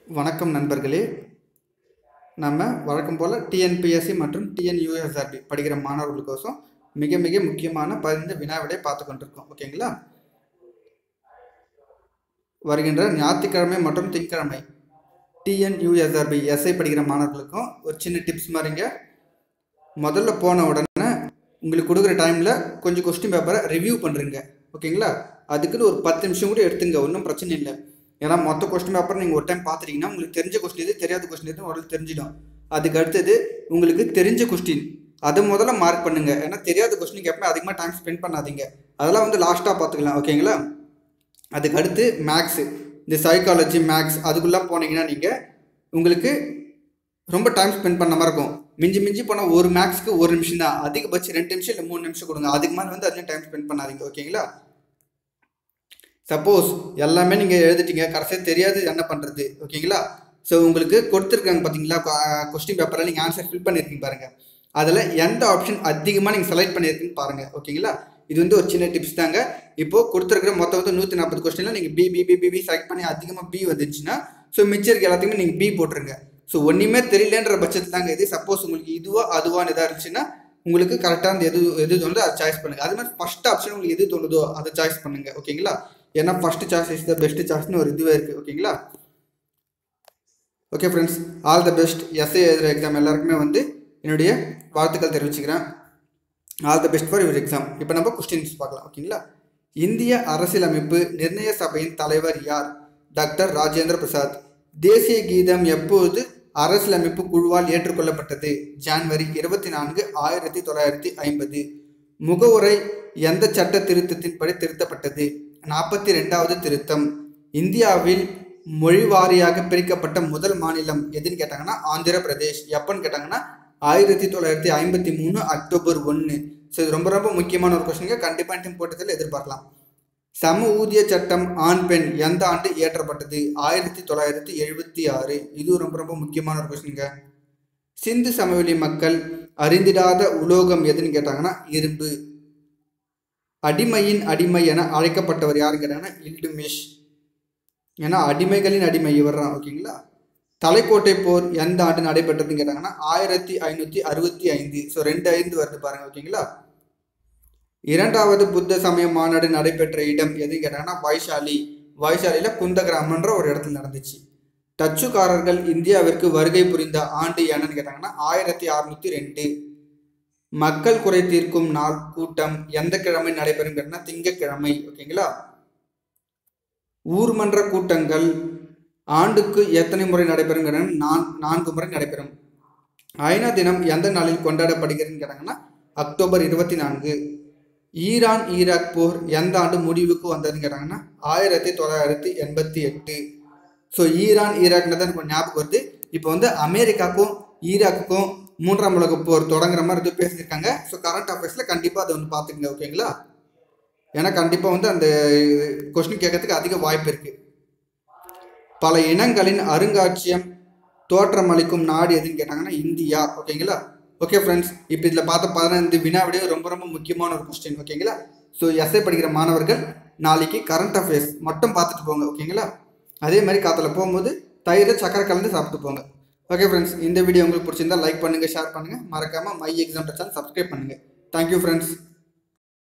வணக்கம் நண்பர்களே நம்ம வழக்கம் போல் டிஎன்பிஎஸ்சி மற்றும் டிஎன்யூஎஸ்ஆர்பி படிக்கிற மாணவர்களுக்கோசம் மிக மிக முக்கியமான பதினைந்து வினாவிடை பார்த்து கொண்டிருக்கோம் ஓகேங்களா வருகின்ற ஞாயிற்றுக்கிழமை மற்றும் திங்கட்கிழமை டிஎன்யூஎஸ்ஆர்பி எஸ்ஐ படிக்கிற மாணவர்களுக்கும் ஒரு சின்ன டிப்ஸ் மாதிரிங்க முதல்ல போன உடனே உங்களுக்கு கொடுக்குற டைமில் கொஞ்சம் கொஸ்டின் பேப்பரை ரிவ்யூ பண்ணுறீங்க ஓகேங்களா அதுக்குன்னு ஒரு பத்து நிமிஷம் கூட எடுத்துங்க ஒன்றும் பிரச்சனை இல்லை ஏன்னா மொத்த கொஸ்டின் பேப்பர் நீங்கள் ஒரு டைம் பார்த்துட்டீங்கன்னா உங்களுக்கு தெரிஞ்ச கொஸ்டின் எது தெரியாத கொஸ்டின் எது உடனே தெரிஞ்சிடும் அதுக்கு அடுத்தது உங்களுக்கு தெரிஞ்ச கொஸ்டின் அதை முதல்ல மார்க் பண்ணுங்க ஏன்னா தெரியாத கொஸ்டினுக்கு எப்பவுமே அதிகமாக டைம் ஸ்பெண்ட் பண்ணாதீங்க அதெல்லாம் வந்து லாஸ்ட்டாக பார்த்துக்கலாம் ஓகேங்களா அதுக்கு அடுத்து மேக்ஸு இந்த சைக்காலஜி மேக்ஸ் அதுக்குள்ளே போனீங்கன்னா நீங்கள் உங்களுக்கு ரொம்ப டைம் ஸ்பெண்ட் பண்ண மாதிரி இருக்கும் மிஞ்சி மிஞ்சி போனால் ஒரு மேக்ஸ்க்கு ஒரு நிமிஷம் தான் அதிகபட்சம் ரெண்டு நிமிஷம் இல்லை மூணு நிமிஷம் கொடுங்க அதுக்கு மேலே வந்து அதுலேயும் டைம் ஸ்பெண்ட் பண்ணாதீங்க ஓகேங்களா சப்போஸ் எல்லாமே நீங்கள் எழுதிட்டீங்க கடைசியாக தெரியாது என்ன பண்ணுறது ஓகேங்களா ஸோ உங்களுக்கு கொடுத்துருக்காங்க பார்த்தீங்களா கொஸ்டின் பேப்பரில் நீங்கள் ஆன்சர் ஃபில் பண்ணியிருக்கீங்க பாருங்கள் அதில் எந்த ஆப்ஷன் அதிகமாக நீங்கள் செலக்ட் பண்ணியிருக்கீங்கன்னு பாருங்கள் ஓகேங்களா இது வந்து ஒரு சின்ன டிப்ஸ் தாங்க இப்போது கொடுத்துருக்கிற மொத்தம் வந்து நூற்றி நாற்பது கொஸ்டினில் நீங்கள் B B B B B select பண்ணி அதிகமாக பி வந்துச்சுன்னா ஸோ மிச்சம் இருக்க எல்லாத்தையுமே நீங்கள் பி போட்டுருங்க ஸோ ஒன்றுமே தெரியலன்ற பட்சத்தில் தாங்க இது சப்போஸ் உங்களுக்கு இதுவோ அதுவான்னு எதாக இருந்துச்சுன்னா உங்களுக்கு கரெக்டாக அந்த எது எது தோணுதோ அதை சாய்ஸ் பண்ணுங்கள் அது மாதிரி ஃபஸ்ட் ஆப்ஷன் உங்களுக்கு எது தோணுதோ அதை சாய்ஸ் பண்ணுங்கள் ஓகேங்களா ஏன்னா first choice is the best சாய்ஸ்னு ஒரு இதுவே இருக்குது ஓகேங்களா okay friends all the best SA எழுதுகிற எக்ஸாம் எல்லாருக்குமே வந்து என்னுடைய வாழ்த்துக்கள் தெரிவிச்சுக்கிறேன் all the best for your exam இப்போ நம்ம கொஸ்டின்ஸ் பார்க்கலாம் ஓகேங்களா இந்திய அரசியலமைப்பு நிர்ணய சபையின் தலைவர் யார் டாக்டர் ராஜேந்திர பிரசாத் தேசிய கீதம் எப்போது அரசியலமைப்பு குழுவால் ஏற்றுக்கொள்ளப்பட்டது ஜான்வரி இருபத்தி நான்கு ஆயிரத்தி தொள்ளாயிரத்தி ஐம்பது முகவுரை எந்த சட்ட திருத்தத்தின்படி திருத்தப்பட்டது நாற்பத்தி ரெண்டாவது திருத்தம் இந்தியாவில் மொழி வாரியாக பிரிக்கப்பட்ட முதல் மாநிலம் எதுன்னு கேட்டாங்கன்னா ஆந்திர பிரதேஷ் எப்போன்னு கேட்டாங்கன்னா ஆயிரத்தி தொள்ளாயிரத்தி ஐம்பத்தி மூணு அக்டோபர் ஒன்று ஸோ இது ரொம்ப ரொம்ப முக்கியமான ஒரு கொஸ்டினுங்க கண்டிப்பாக டீம் போட்டதில் எதிர்பார்க்கலாம் சம ஊதிய சட்டம் ஆண் பெண் எந்த ஆண்டு இயற்றப்பட்டது ஆயிரத்தி தொள்ளாயிரத்தி எழுபத்தி ஆறு இதுவும் ரொம்ப ரொம்ப முக்கியமான ஒரு கொஸ்டினுங்க சிந்து சமவெளி மக்கள் அறிந்திடாத உலோகம் எதுன்னு கேட்டாங்கன்னா இரும்பு அடிமையின் அடிமை என அழைக்கப்பட்டவர் யாருன்னு கேட்டாங்கன்னா இல்டுமிஷ் ஏன்னா அடிமைகளின் அடிமை இவர் தான் ஓகேங்களா தலைக்கோட்டை போர் எந்த ஆண்டு நடைபெற்றதுன்னு கேட்டாங்கன்னா ஆயிரத்தி ஐநூற்றி அறுபத்தி ஐந்து ஸோ ரெண்டு ஐந்து வருது பாருங்க ஓகேங்களா இரண்டாவது புத்த சமய மாநாடு நடைபெற்ற இடம் எதுன்னு கேட்டாங்கன்னா வைஷாலி வைஷாலியில் குந்தகிராமன்ற ஒரு இடத்துல நடந்துச்சு டச்சுக்காரர்கள் இந்தியாவிற்கு வருகை புரிந்த ஆண்டு என்னன்னு கேட்டாங்கன்னா ஆயிரத்தி அறுநூத்தி ரெண்டு மக்கள் குறை தீர்க்கும் நாள் கூட்டம் எந்த கிழமை நடைபெறும் கேட்டாங்கன்னா திங்கக்கிழமை ஓகேங்களா ஊர்மன்ற கூட்டங்கள் ஆண்டுக்கு எத்தனை முறை நடைபெறும் கேட்டாங்கன்னா நான் நான்கு முறை நடைபெறும் ஐநா தினம் எந்த நாளில் கொண்டாடப்படுகிறதுன்னு கேட்டாங்கன்னா அக்டோபர் இருபத்தி நான்கு ஈரான் ஈராக் போர் எந்த ஆண்டு முடிவுக்கு வந்ததுன்னு கேட்டாங்கன்னா ஆயிரத்தி தொள்ளாயிரத்தி எண்பத்தி எட்டு ஸோ ஈரான் ஈராக்னு தான் எனக்கு ஞாபகம் வருது இப்போ வந்து அமெரிக்காவுக்கும் ஈராக்குக்கும் மூன்றாம் உலக போர் தொடங்குற மாதிரி இது பேசியிருக்காங்க ஸோ கரண்ட் அஃபேர்ஸில் கண்டிப்பாக அதை வந்து பார்த்துக்கங்க ஓகேங்களா ஏன்னா கண்டிப்பாக வந்து அந்த கொஸ்டின் கேட்கறதுக்கு அதிக வாய்ப்பு இருக்குது பல இனங்களின் அருங்காட்சியம் தோற்றமளிக்கும் நாடு எதுன்னு கேட்டாங்கன்னா இந்தியா ஓகேங்களா ஓகே ஃப்ரெண்ட்ஸ் இப்போ இதில் பார்த்த பதினைந்து வினா விட ரொம்ப ரொம்ப முக்கியமான ஒரு கொஸ்டின் ஓகேங்களா ஸோ எஸ்ஐ படிக்கிற மாணவர்கள் நாளைக்கு கரண்ட் அஃபேர்ஸ் மட்டும் பார்த்துட்டு போங்க ஓகேங்களா அதே மாதிரி காற்றுல போகும்போது தயிரை சக்கரை கலந்து சாப்பிட்டு போங்க ஓகே ஃப்ரெண்ட்ஸ் இந்த வீடியோ உங்களுக்கு பிடிச்சிருந்தா லைக் பண்ணுங்கள் ஷேர் பண்ணுங்கள் மறக்காமல் மை எக்ஸாம் சேனல் சப்ஸ்கிரைப் பண்ணுங்கள் தேங்க்யூ ஃப்ரெண்ட்ஸ்